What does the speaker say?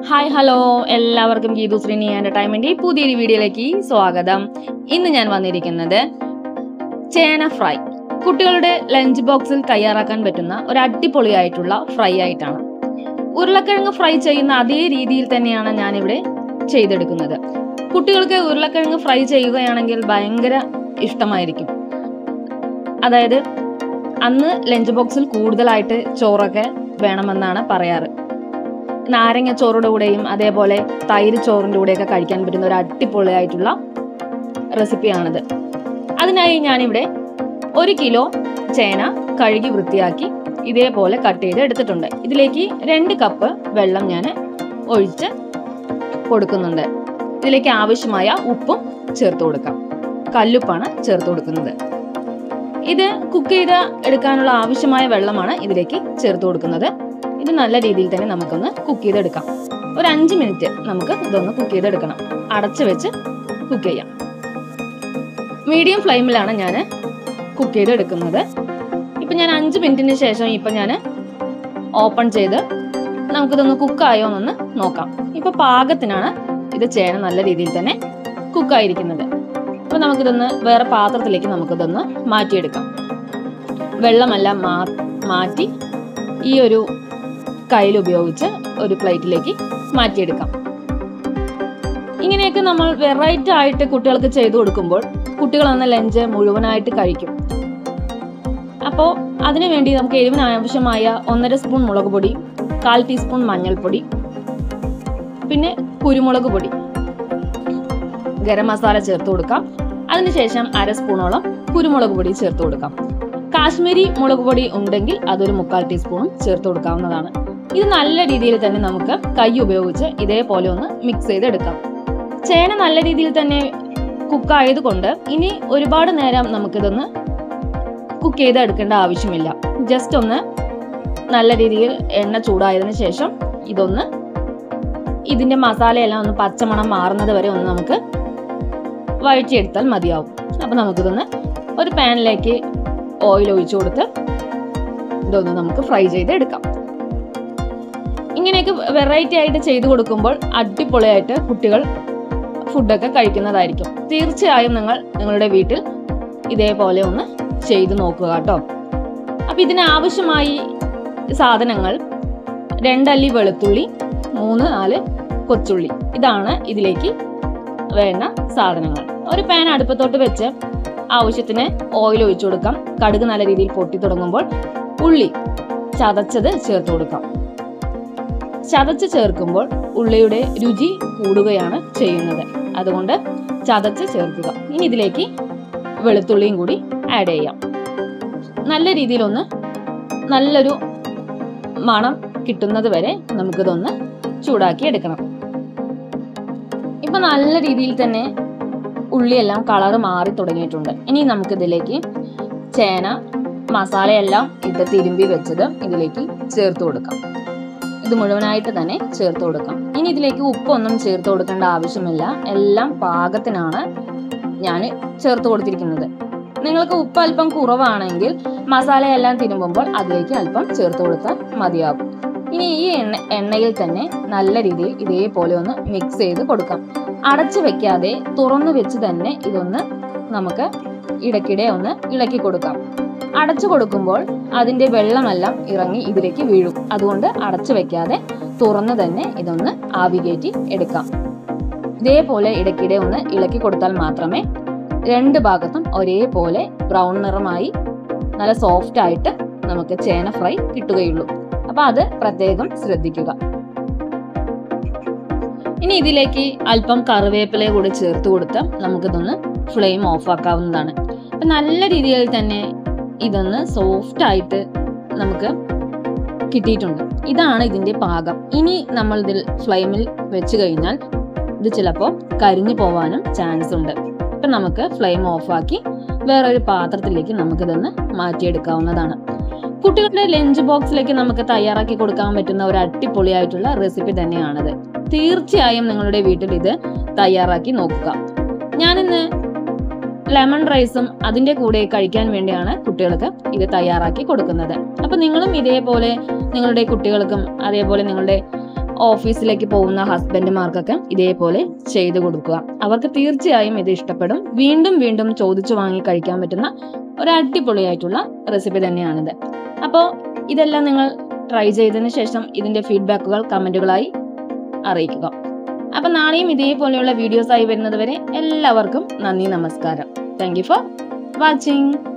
hi hello എല്ലാവർക്കും Geethu Sreeni entertainment പുതിയൊരു വീഡിയോയിലേക്ക് സ്വാഗതം ഇന്ന് ഞാൻ വന്നിരിക്കുന്നത് ചേന ഫ്രൈ കുട്ടികളുടെ ലഞ്ച് ബോക്സിൽ തയ്യാറാക്കാൻ പറ്റുന്ന ഒരു അടിപൊളിയായിട്ടുള്ള ഫ്രൈ ആയിട്ടാണ് ഉരുളക്കിഴങ്ങ് ഫ്രൈ ചെയ്യുന്ന അതേ രീതിയിൽ തന്നെയാണ് ഞാനിവിടെ ചെയ്തെടുക്കുന്നത് കുട്ടികൾക്ക് ഉരുളക്കിഴങ്ങ് ഫ്രൈ ചെയ്യുകയാണെങ്കിൽ ഭയങ്കര ഇഷ്ടമായിരിക്കും അതായത് അന്ന് ലഞ്ച് ബോക്സിൽ കൂടുതലായിട്ട് ചോറൊക്കെ വേണമെന്നാണ് പറയാറ് നാരങ്ങ ചോറുടെ കൂടെയും അതേപോലെ തൈര് ചോറിൻ്റെ കൂടെയൊക്കെ കഴിക്കാൻ പറ്റുന്ന ഒരു അടിപൊളിയായിട്ടുള്ള റെസിപ്പിയാണിത് അതിനായി ഞാനിവിടെ ഒരു കിലോ ചേന കഴുകി വൃത്തിയാക്കി ഇതേപോലെ കട്ട് ചെയ്ത് എടുത്തിട്ടുണ്ട് ഇതിലേക്ക് രണ്ട് കപ്പ് വെള്ളം ഞാൻ ഒഴിച്ച് കൊടുക്കുന്നുണ്ട് ഇതിലേക്ക് ആവശ്യമായ ഉപ്പും ചേർത്ത് കൊടുക്കാം കല്ലുപ്പാണ് ചേർത്ത് കൊടുക്കുന്നത് ഇത് കുക്ക് ചെയ്ത് എടുക്കാനുള്ള ആവശ്യമായ വെള്ളമാണ് ഇതിലേക്ക് ചേർത്ത് കൊടുക്കുന്നത് ഇത് നല്ല രീതിയിൽ തന്നെ നമുക്കൊന്ന് കുക്ക് ചെയ്തെടുക്കാം ഒരു അഞ്ച് മിനിറ്റ് നമുക്ക് ഇതൊന്ന് കുക്ക് ചെയ്തെടുക്കണം അടച്ചു വെച്ച് കുക്ക് ചെയ്യാം മീഡിയം ഫ്ലെയിമിലാണ് ഞാൻ കുക്ക് ചെയ്തെടുക്കുന്നത് ഇപ്പം ഞാൻ അഞ്ച് മിനിറ്റിന് ശേഷം ഇപ്പം ഞാൻ ഓപ്പൺ ചെയ്ത് നമുക്കിതൊന്ന് കുക്കായോ എന്നൊന്ന് നോക്കാം ഇപ്പം പാകത്തിനാണ് ഇത് ചേന നല്ല രീതിയിൽ തന്നെ കുക്കായിരിക്കുന്നത് അപ്പോൾ നമുക്കിതൊന്ന് വേറെ പാത്രത്തിലേക്ക് നമുക്കിതൊന്ന് മാറ്റിയെടുക്കാം വെള്ളമെല്ലാം മാ മാറ്റി ഈ ഒരു കയ്യിൽ ഉപയോഗിച്ച് ഒരു പ്ലേറ്റിലേക്ക് മാറ്റിയെടുക്കാം ഇങ്ങനെയൊക്കെ നമ്മൾ വെറൈറ്റി ആയിട്ട് കുട്ടികൾക്ക് ചെയ്തു കൊടുക്കുമ്പോൾ കുട്ടികൾ അന്ന് ലഞ്ച് മുഴുവനായിട്ട് കഴിക്കും അപ്പോൾ അതിനു വേണ്ടി നമുക്ക് എരിവിന് ആവശ്യമായ ഒന്നര സ്പൂൺ മുളക് പൊടി കാൽ ടീസ്പൂൺ മഞ്ഞൾപ്പൊടി പിന്നെ കുരുമുളക് പൊടി ഗരം മസാല ചേർത്ത് കൊടുക്കാം അതിനുശേഷം അര സ്പൂണോളം കുരുമുളക് പൊടി ചേർത്ത് കൊടുക്കാം കാശ്മീരി മുളക് പൊടി ഉണ്ടെങ്കിൽ അതൊരു മുക്കാൽ ടീസ്പൂണും ചേർത്ത് കൊടുക്കാവുന്നതാണ് ഇത് നല്ല രീതിയിൽ തന്നെ നമുക്ക് കൈ ഉപയോഗിച്ച് ഇതേപോലെ ഒന്ന് മിക്സ് ചെയ്തെടുക്കാം ചേന നല്ല രീതിയിൽ തന്നെ കുക്ക് ആയതുകൊണ്ട് ഇനി ഒരുപാട് നേരം നമുക്കിതൊന്ന് കുക്ക് ചെയ്ത് എടുക്കേണ്ട ആവശ്യമില്ല ജസ്റ്റ് ഒന്ന് നല്ല രീതിയിൽ എണ്ണ ചൂടായതിനു ശേഷം ഇതൊന്ന് ഇതിന്റെ മസാലയെല്ലാം ഒന്ന് പച്ചമണം മാറുന്നത് വരെ ഒന്ന് നമുക്ക് വഴറ്റിയെടുത്താൽ മതിയാവും അപ്പം നമുക്കിതൊന്ന് ഒരു പാനിലേക്ക് ഓയിൽ ഒഴിച്ചു കൊടുത്ത് ഇതൊന്ന് നമുക്ക് ഫ്രൈ ചെയ്ത് എടുക്കാം ഇങ്ങനെയൊക്കെ വെറൈറ്റി ആയിട്ട് ചെയ്തു കൊടുക്കുമ്പോൾ അടിപൊളിയായിട്ട് കുട്ടികൾ ഫുഡൊക്കെ കഴിക്കുന്നതായിരിക്കും തീർച്ചയായും നിങ്ങൾ നിങ്ങളുടെ വീട്ടിൽ ഇതേപോലെ ഒന്ന് ചെയ്തു നോക്കുക കേട്ടോ അപ്പം ഇതിന് ആവശ്യമായി സാധനങ്ങൾ രണ്ടല്ലി വെളുത്തുള്ളി മൂന്ന് നാല് കൊച്ചുള്ളി ഇതാണ് ഇതിലേക്ക് വേണ്ട സാധനങ്ങൾ ഒരു പാൻ അടുപ്പത്തോട്ട് വെച്ച് ആവശ്യത്തിന് ഓയിൽ ഒഴിച്ചു കൊടുക്കാം കടുക് നല്ല രീതിയിൽ പൊട്ടി തുടങ്ങുമ്പോൾ ഉള്ളി ചതച്ചത് ചേർത്ത് കൊടുക്കാം ചതച്ച് ചേർക്കുമ്പോൾ ഉള്ളിയുടെ രുചി കൂടുകയാണ് ചെയ്യുന്നത് അതുകൊണ്ട് ചതച്ച് ചേർക്കുക ഇനി ഇതിലേക്ക് വെളുത്തുള്ളിയും കൂടി ആഡ് ചെയ്യാം നല്ല രീതിയിലൊന്ന് നല്ലൊരു മണം കിട്ടുന്നത് വരെ നമുക്കിതൊന്ന് ചൂടാക്കി എടുക്കണം ഇപ്പൊ നല്ല രീതിയിൽ തന്നെ ഉള്ളിയെല്ലാം കളറ് മാറി തുടങ്ങിയിട്ടുണ്ട് ഇനി നമുക്കിതിലേക്ക് ചേന മസാലയെല്ലാം ഇത് തിരുമ്പി വെച്ചത് ഇതിലേക്ക് ചേർത്ത് കൊടുക്കാം ഇത് മുഴുവനായിട്ട് തന്നെ ചേർത്ത് കൊടുക്കാം ഇനി ഇതിലേക്ക് ഉപ്പൊന്നും ചേർത്ത് കൊടുക്കേണ്ട ആവശ്യമില്ല എല്ലാം പാകത്തിനാണ് ഞാൻ ചേർത്ത് കൊടുത്തിരിക്കുന്നത് നിങ്ങൾക്ക് ഉപ്പ് അല്പം കുറവാണെങ്കിൽ മസാലയെല്ലാം തിരുമ്പുമ്പോൾ അതിലേക്ക് അല്പം ചേർത്ത് കൊടുത്താൽ മതിയാകും ഇനി ഈ എണ്ണ എണ്ണയിൽ തന്നെ നല്ല രീതിയിൽ ഇതേപോലെ ഒന്ന് മിക്സ് ചെയ്ത് കൊടുക്കാം അടച്ചു വെക്കാതെ തുറന്നു വെച്ച് തന്നെ ഇതൊന്ന് നമുക്ക് ഇടയ്ക്കിടെ ഒന്ന് ഇളക്കി കൊടുക്കാം അടച്ചു കൊടുക്കുമ്പോൾ അതിന്റെ വെള്ളമെല്ലാം ഇറങ്ങി ഇതിലേക്ക് വീഴും അതുകൊണ്ട് അടച്ചു വെക്കാതെ തുറന്ന് തന്നെ ഇതൊന്ന് ആവി കയറ്റി എടുക്കാം ഇതേപോലെ ഇടയ്ക്കിടെ ഒന്ന് ഇളക്കി കൊടുത്താൽ മാത്രമേ രണ്ട് ഭാഗത്തും ഒരേപോലെ ബ്രൗൺ നിറമായി നല്ല സോഫ്റ്റ് ആയിട്ട് നമുക്ക് ചേന ഫ്രൈ കിട്ടുകയുള്ളൂ അപ്പൊ അത് പ്രത്യേകം ശ്രദ്ധിക്കുക ഇനി ഇതിലേക്ക് അല്പം കറിവേപ്പില കൂടി ചേർത്ത് കൊടുത്ത് നമുക്കിതൊന്ന് ഫ്ലെയിം ഓഫ് ആക്കാവുന്നതാണ് അപ്പൊ നല്ല രീതിയിൽ തന്നെ ഇതൊന്ന് സോഫ്റ്റ് ആയിട്ട് നമുക്ക് കിട്ടിയിട്ടുണ്ട് ഇതാണ് ഇതിന്റെ പാകം ഇനി നമ്മൾ ഇതിൽ ഫ്ലെയിമിൽ വെച്ച് കഴിഞ്ഞാൽ ഇത് ചിലപ്പോൾ കരിഞ്ഞു പോവാനും ചാൻസ് ഉണ്ട് അപ്പം നമുക്ക് ഫ്ലെയിം ഓഫാക്കി വേറൊരു പാത്രത്തിലേക്ക് നമുക്കിതൊന്ന് മാറ്റിയെടുക്കാവുന്നതാണ് കുട്ടികളുടെ ലഞ്ച് ബോക്സിലേക്ക് നമുക്ക് തയ്യാറാക്കി കൊടുക്കാൻ പറ്റുന്ന ഒരു അടിപൊളിയായിട്ടുള്ള റെസിപ്പി തന്നെയാണത് തീർച്ചയായും നിങ്ങളുടെ വീട്ടിൽ ഇത് തയ്യാറാക്കി നോക്കുക ഞാനിന്ന് ലെമൺ റൈസും അതിന്റെ കൂടെ കഴിക്കാൻ വേണ്ടിയാണ് കുട്ടികൾക്ക് ഇത് തയ്യാറാക്കി കൊടുക്കുന്നത് അപ്പൊ നിങ്ങളും ഇതേപോലെ നിങ്ങളുടെ കുട്ടികൾക്കും അതേപോലെ നിങ്ങളുടെ ഓഫീസിലേക്ക് പോകുന്ന ഹസ്ബൻഡുമാർക്കൊക്കെ ഇതേപോലെ ചെയ്തു കൊടുക്കുക അവർക്ക് തീർച്ചയായും ഇത് ഇഷ്ടപ്പെടും വീണ്ടും വീണ്ടും ചോദിച്ചു വാങ്ങി കഴിക്കാൻ പറ്റുന്ന ഒരു അടിപൊളിയായിട്ടുള്ള റെസിപ്പി തന്നെയാണിത് അപ്പോൾ ഇതെല്ലാം നിങ്ങൾ ട്രൈ ചെയ്തതിന് ശേഷം ഇതിന്റെ ഫീഡ്ബാക്കുകൾ കമന്റുകളായി അറിയിക്കുക അപ്പം നാളെയും ഇതേപോലെയുള്ള വീഡിയോസ് ആയി വരുന്നത് വരെ എല്ലാവർക്കും നന്ദി നമസ്കാരം താങ്ക് യു ഫോർ വാച്ചിങ്